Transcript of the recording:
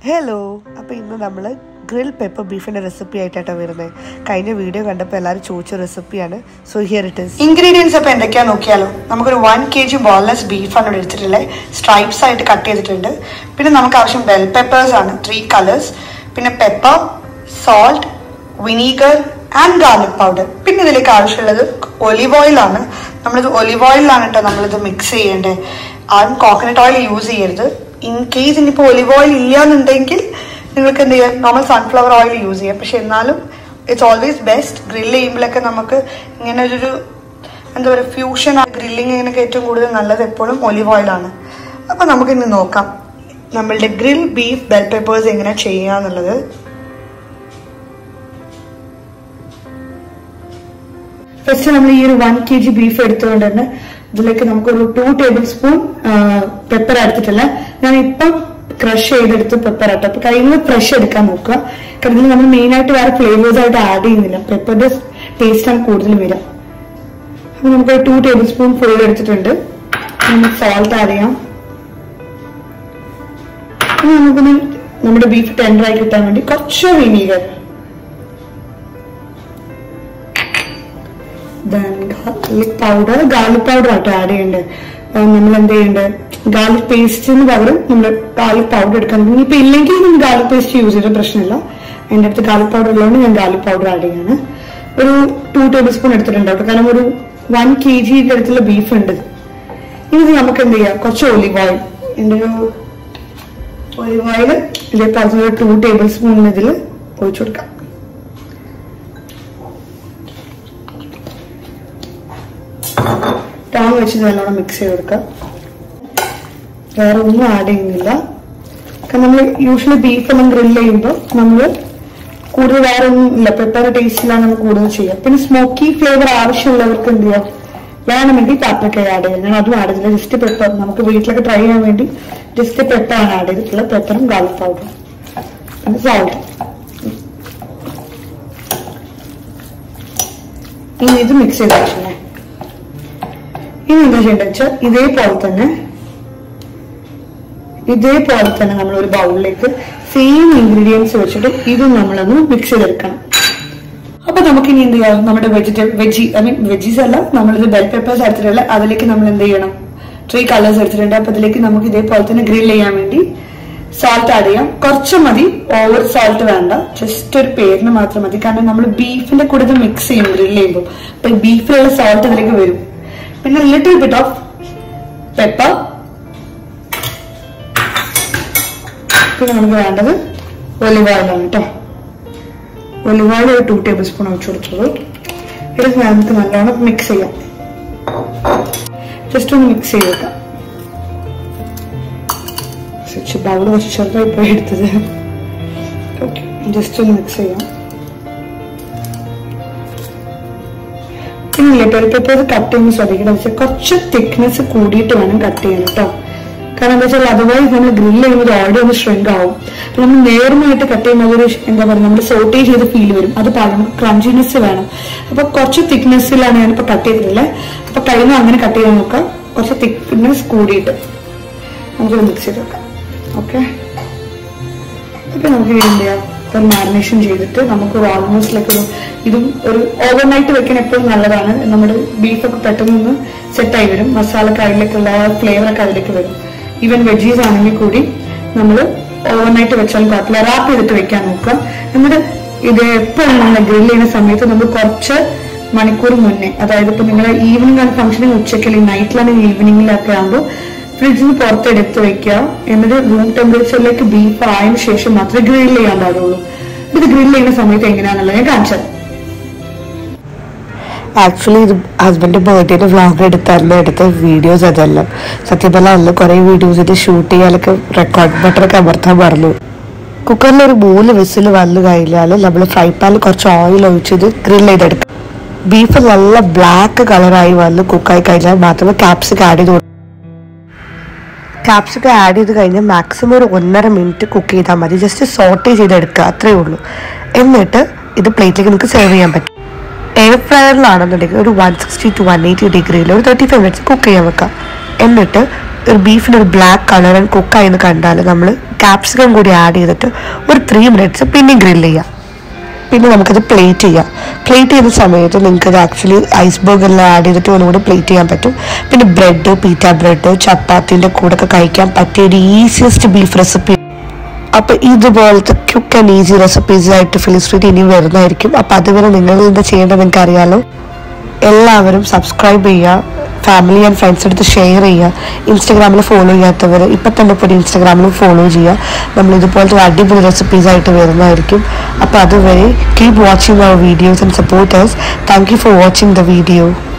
hello അപ്പോൾ ഇന്ന് നമ്മൾ ഗ്രിൽ പെപ്പർ ബീഫിൻ്റെ റെസിപ്പി ആയിട്ടാണ് വരുന്നത് കഴിഞ്ഞ വീഡിയോ കണ്ടപ്പോൾ എല്ലാവരും ചോദിച്ച റെസിപ്പിയാണ് so here it is ingredients അപ്പോൾ എന്തൊക്കെയാ നോക്കിയാലോ നമുക്കൊരു വൺ കെ ജി ബോൺലെസ് ബീഫാണ് ഇവിടെ എടുത്തിട്ടുള്ളത് സ്ട്രൈപ്സ് ആയിട്ട് കട്ട് ചെയ്തിട്ടുണ്ട് പിന്നെ നമുക്ക് ആവശ്യം ബെൽ പെപ്പേഴ്സ് ആണ് ത്രീ കളേഴ്സ് പിന്നെ pepper salt vinegar and garlic powder പിന്നെ ഇതിലേക്ക് ആവശ്യമുള്ളത് ഒലിവ് ഓയിൽ ആണ് നമ്മളിത് ഒലിവ് ഓയിലാണ് കേട്ടോ നമ്മളിത് മിക്സ് ചെയ്യേണ്ടത് ആരും കോക്കനട്ട് ഓയിൽ യൂസ് ചെയ്യരുത് ഇൻ കേസ് ഇനിയിപ്പോൾ ഒലിവ് ഓയിൽ ഇല്ല എന്നുണ്ടെങ്കിൽ നിങ്ങൾക്ക് എന്ത് ചെയ്യാം നോർമൽ സൺഫ്ലവർ ഓയിൽ യൂസ് ചെയ്യാം പക്ഷെ എന്നാലും ഇറ്റ്സ് ഓൾവേസ് ബെസ്റ്റ് ഗ്രില്ല് ചെയ്യുമ്പോഴൊക്കെ നമുക്ക് ഇങ്ങനെ ഒരു എന്താ പറയുക ഫ്യൂഷൻ ഗ്രില്ലിങ്ങിനൊക്കെ ഏറ്റവും കൂടുതൽ നല്ലത് എപ്പോഴും ഒലിവ് ഓയിലാണ് അപ്പോൾ നമുക്കിന്ന് നോക്കാം നമ്മളുടെ ഗ്രിൽ ബീഫ് ബെൽ പെപ്പേഴ്സ് എങ്ങനെ ചെയ്യുക എന്നുള്ളത് ഫസ്റ്റ് നമ്മൾ ഈ ഒരു വൺ കെ ജി ബീഫ് എടുത്തുകൊണ്ട് തന്നെ ഇതിലേക്ക് നമുക്കൊരു ടു ടേബിൾ സ്പൂൺ പെപ്പർ എടുത്തിട്ടില്ല ഞാൻ ഇപ്പം ക്രഷ് ചെയ്തെടുത്ത് പെപ്പർ ആട്ടോ അപ്പൊ കയ്യിൽ ഫ്രഷ് എടുക്കാൻ നോക്കുക കാരണം ഇതിൽ നമ്മൾ മെയിൻ ആയിട്ട് വേറെ ഫ്ലേവേഴ്സ് ആയിട്ട് ആഡ് ചെയ്യുന്നില്ല പെപ്പറിന്റെ ടേസ്റ്റ് ആണ് കൂടുതൽ വരിക അപ്പൊ നമുക്ക് ടു ടേബിൾ സ്പൂൺ ഫുൾ എടുത്തിട്ടുണ്ട് നമുക്ക് സോൾട്ട് ആഡ് ചെയ്യാം ഇനി നമുക്കൊന്ന് നമ്മുടെ ബീഫ് ടെൻഡറായി കിട്ടാൻ വേണ്ടി കുറച്ച് vinegar then garlic powder garlic powder ആട്ടോ ആഡ് ചെയ്യേണ്ടത് നമ്മൾ എന്ത് ചെയ്യേണ്ടത് ഗാർലിക് പേസ്റ്റിന് പകരം നമ്മൾ ഗാർലിക് പൗഡർ എടുക്കണം ഇനിയിപ്പോ ഇല്ലെങ്കിൽ നിങ്ങൾ ഗാർലിക് പേസ്റ്റ് യൂസ് ചെയ്ത പ്രശ്നമില്ല എൻ്റെ അടുത്ത് ഗാർലിക് പൗഡർ ഉള്ളതുകൊണ്ട് ഞാൻ ഗാർലിക് പൗഡർ ആഡ് ചെയ്യാണ് ഒരു ടു ടേബിൾ സ്പൂൺ എടുത്തിട്ടുണ്ട് കേട്ടോ കാരണം ഒരു വൺ കെ ജിയുടെ അടുത്തുള്ള ബീഫ് ഉണ്ട് ഇനി ഇത് നമുക്ക് എന്ത് ചെയ്യാം കുറച്ച് ഒലിവ് ഓയിൽ എൻ്റെ ഒരു ഒലിവ് ഓയിൽ ഇതേപോലെ ഒരു ടു ടേബിൾ സ്പൂൺ ഇതിൽ ഒഴിച്ചു കൊടുക്കാം ടോൺ വെച്ച് നല്ലോണം മിക്സ് ചെയ്ത് കൊടുക്കുക വേറെ ഒന്നും ആഡ് ചെയ്യുന്നില്ല കാരണം നമ്മൾ യൂഷ്വലി ബീഫ് എല്ലാം ഗ്രില്ല് ചെയ്യുമ്പോൾ നമ്മൾ കൂടുതൽ വേറെ ഒന്നും ഇല്ല പെപ്പർ ടേസ്റ്റിലാണ് നമ്മൾ കൂടുതൽ ചെയ്യുക പിന്നെ സ്മോക്കി ഫ്ലേവർ ആവശ്യമുള്ളവർക്ക് എന്ത് ചെയ്യാം വേണമെങ്കിൽ പാപ്രിക്ക ആഡ് ചെയ്യാം ഞാൻ അതും ആഡ് ചെയ്തില്ല ജസ്റ്റ് പെപ്പർ നമുക്ക് വീട്ടിലൊക്കെ ട്രൈ ചെയ്യാൻ വേണ്ടി ജസ്റ്റ് പെപ്പറാണ് ആഡ് ചെയ്തിട്ടുള്ളത് പെപ്പറും ഗാർലിക് പൗഡറും പിന്നെ സോൾട്ട് ഇനി ഇത് മിക്സ് ചെയ്ത് വെച്ചേ ഇനി എന്താ ചെയ്യേണ്ടത് വെച്ചാൽ ഇതേപോലെ തന്നെ ഇതേപോലെ തന്നെ നമ്മൾ ഒരു ബൗളിലേക്ക് സെയിം ഇൻഗ്രീഡിയൻസ് വെച്ചിട്ട് ഇത് നമ്മളൊന്ന് മിക്സ് ചെയ്തെടുക്കണം അപ്പൊ നമുക്ക് ഇനി എന്ത് ചെയ്യാം നമ്മുടെ vegetable veggie I mean veggies അല്ല നമ്മളിത് ബെൽ പെപ്പേഴ്സ് എടുത്തിട്ടുള്ള അതിലേക്ക് നമ്മൾ എന്ത് ചെയ്യണം ത്രീ കളേഴ്സ് എടുത്തിട്ടുണ്ട് അപ്പൊ അതിലേക്ക് നമുക്ക് ഇതേപോലെ തന്നെ ഗ്രിൽ ചെയ്യാൻ വേണ്ടി സാൾട്ട് ആഡ് ചെയ്യാം കുറച്ച് മതി ഓവർ സാൾട്ട് വേണ്ട ജസ്റ്റ് ഒരു പേരിന് മാത്രം മതി കാരണം നമ്മൾ ബീഫിന്റെ കൂടെ ഇത് മിക്സ് ചെയ്യും ഗ്രിൽ ചെയ്യുമ്പോൾ അപ്പൊ ഈ ബീഫിലുള്ള സാൾട്ട് ഇതിലേക്ക് വരും പിന്നെ ലിറ്റിൽ ബിറ്റ് ഓഫ് പെപ്പർ പിന്നെ നമുക്ക് വേണ്ടത് ഒലിവ് ഓയിലാണ് കേട്ടോ ഒലിവ് ഓയിൽ ഒരു ടു ടേബിൾ സ്പൂൺ ഒഴിച്ചു കൊടുത്തോളൂ ഇത് നമുക്ക് നല്ലോണം മിക്സ് ചെയ്യാം ജസ്റ്റ് ഒന്ന് മിക്സ് ചെയ്ത് വെക്കാം സ്വിച്ച് ബൗൾ കുറച്ച് ചെറുതായി പോയി എടുത്തത് ഓക്കെ ജസ്റ്റ് ഒന്ന് മിക്സ് ചെയ്യാം ഇല്ല ബെൽ പെപ്പർ കട്ട് ചെയ്യുമ്പോൾ ശ്രദ്ധിക്കണം വെച്ചാൽ കുറച്ച് തിക്നെസ് കൂടിയിട്ട് വേണം കട്ട് ചെയ്യാൻ കേട്ടോ കാരണം എന്താ വെച്ചാൽ അതർവൈസ് നമ്മൾ ഗ്രില്ല് ചെയ്യുമ്പോൾ ഓൾറെഡി ഒന്ന് ഷ്രിങ്ക് ആവും അപ്പൊ നമ്മൾ നേർമയായിട്ട് കട്ട് ചെയ്യുമ്പോൾ ഒരു എന്താ പറയുക നമ്മൾ സോട്ടേ ചെയ്ത ഫീൽ വരും അത് പാടണം ക്രഞ്ചിനെസ് വേണം അപ്പൊ കുറച്ച് തിക്നെസ്സിലാണ് ഞാനിപ്പോ കട്ട് ചെയ്തിട്ടുള്ളത് അപ്പൊ കഴിയുമ്പോൾ അങ്ങനെ കട്ട് ചെയ്യാൻ നോക്കാം കുറച്ച് തിക്നെസ് കൂടിയിട്ട് നമുക്കൊന്ന് മിക്സ് ചെയ്ത് വെക്കാം ഓക്കെ അപ്പൊ നമുക്ക് എന്ത് ചെയ്യാം ഒരു മാരിനേഷൻ ചെയ്തിട്ട് നമുക്ക് ഓൾമോസ്റ്റ് ലൈക്ക് ഒരു ഇതും ഒരു ഓവർനൈറ്റ് വെക്കാൻ എപ്പോഴും നല്ലതാണ് നമ്മുടെ ബീഫൊക്കെ പെട്ടെന്ന് ഒന്ന് സെറ്റായി വരും മസാലക്ക് അതിലേക്കുള്ള ഫ്ലേവറൊക്കെ അതിലേക്ക് വരും ഈവൻ വെജീസ് ആണെങ്കിൽ കൂടി നമ്മൾ ഓവർനൈറ്റ് വെച്ചാൽ കുഴപ്പമില്ല റാപ്പ് ചെയ്തിട്ട് വെക്കാൻ നോക്കുക എന്നിട്ട് ഇത് എപ്പോഴും നമ്മൾ ഗ്രിൽ ചെയ്യുന്ന സമയത്ത് നമ്മൾ കുറച്ച് മണിക്കൂർ മുന്നേ അതായത് ഇപ്പൊ നിങ്ങൾ ഈവനിങ് ആണ് ഫംഗ്ഷനിങ് ഉച്ചയ്ക്ക് അല്ലെങ്കിൽ നൈറ്റിലാണെങ്കിൽ ഈവനിങ്ങിലൊക്കെ ആകുമ്പോൾ ഫ്രിഡ്ജിൽ നിന്ന് പുറത്തെടുത്ത് വെക്കുക എന്നിട്ട് റൂം ടെമ്പറേച്ചറിലേക്ക് ബീഫ് ആയതിനു ശേഷം മാത്രമേ ഗ്രിൽ ചെയ്യാൻ പാടുള്ളൂ ഇത് ഗ്രിൽ ചെയ്യുന്ന സമയത്ത് എങ്ങനെയാണെന്നുള്ളത് ഞാൻ കാണിച്ചത് ആക്ച്വലി ഇത് ഹസ്ബൻഡ് ബർത്ത്ഡേയുടെ വ്ളോഗ് എടുത്തായിരുന്നു എടുത്ത വീഡിയോസ് അതെല്ലാം സത്യം പറഞ്ഞാൽ അന്ന് കുറേ വീഡിയോസ് ഇത് ഷൂട്ട് ചെയ്യാനൊക്കെ റെക്കോർഡ് ബട്ടറൊക്കെ അമർത്താൻ പറഞ്ഞു കുക്കറിൽ ഒരു മൂന്ന് വിസിൽ വന്നു കഴിഞ്ഞാൽ നമ്മൾ ഫ്രൈ പാനിൽ കുറച്ച് ഓയിൽ ഒഴിച്ചത് ഗ്രിൽ ചെയ്തെടുക്കും ബീഫ് നല്ല ബ്ലാക്ക് കളറായി വന്ന് കുക്കായി കഴിഞ്ഞാൽ മാത്രമേ ക്യാപ്സിക്കം ആഡ് ചെയ്ത് ക്യാപ്സിക്കം ആഡ് ചെയ്ത് കഴിഞ്ഞാൽ മാക്സിമം ഒരു ഒന്നര മിനിറ്റ് കുക്ക് ചെയ്താൽ മതി ജസ്റ്റ് സോട്ടേ ചെയ്തെടുക്കുക അത്രേ ഉള്ളൂ എന്നിട്ട് ഇത് പ്ലേറ്റിലേക്ക് നമുക്ക് സെർവ് ചെയ്യാൻ പറ്റും എയർ ഫ്രയറിലാണെന്നുണ്ടെങ്കിൽ ഒരു one sixty to one eighty ഡിഗ്രിയിൽ ഒരു തേർട്ടി ഫൈവ് മിനിറ്റ്സ് കുക്ക് ചെയ്യാൻ വെക്കാം എന്നിട്ട് ഒരു ബീഫിന് ഒരു ബ്ലാക്ക് കളർ ആൻഡ് കുക്കായി എന്ന് കണ്ടാൽ നമ്മൾ ക്യാപ്സിക്കം കൂടി ആഡ് ചെയ്തിട്ട് ഒരു ത്രീ മിനിറ്റ്സ് പിന്നെയും ഗ്രില്ല് ചെയ്യാം പിന്നെ നമുക്കത് പ്ലേറ്റ് ചെയ്യാം പ്ലേറ്റ് ചെയ്യുന്ന സമയത്ത് നിങ്ങൾക്ക് ഇത് ആക്ച്വലി ഐസ്ബർഗ് എല്ലാം ആഡ് ചെയ്തിട്ട് ഒന്നുകൂടി പ്ലേറ്റ് ചെയ്യാൻ പറ്റും പിന്നെ ബ്രെഡ് പീറ്റ ബ്രെഡ് ചപ്പാത്തിൻ്റെ കൂടെ ഒക്കെ കഴിക്കാൻ പറ്റിയ ഒരു ഈസിയസ്റ്റ് ബീഫ് റെസിപ്പി അപ്പോൾ ഇതുപോലത്തെ ക്യുക്ക് ആൻഡ് ഈസി റെസിപ്പീസ് ആയിട്ട് ഫിലിം സ്ട്രീറ്റ് ഇനി വരുന്നതായിരിക്കും അപ്പോൾ അതുവരെ നിങ്ങൾ എന്താ ചെയ്യേണ്ടത് നിങ്ങൾക്ക് അറിയാലോ എല്ലാവരും സബ്സ്ക്രൈബ് ചെയ്യുക ഫാമിലി ആൻഡ് ഫ്രണ്ട്സ് അടുത്ത് ഷെയർ ചെയ്യുക ഇൻസ്റ്റാഗ്രാമിൽ ഫോളോ ചെയ്യാത്തവർ ഇപ്പം തന്നെ പോയി ഇൻസ്റ്റാഗ്രാമിൽ ഫോളോ ചെയ്യുക നമ്മൾ ഇതുപോലത്തെ അടിപൊളി റെസിപ്പീസ് ആയിട്ട് വരുന്നതായിരിക്കും അപ്പോൾ അതുവരെ keep watching our videos and supporters thank you for watching the video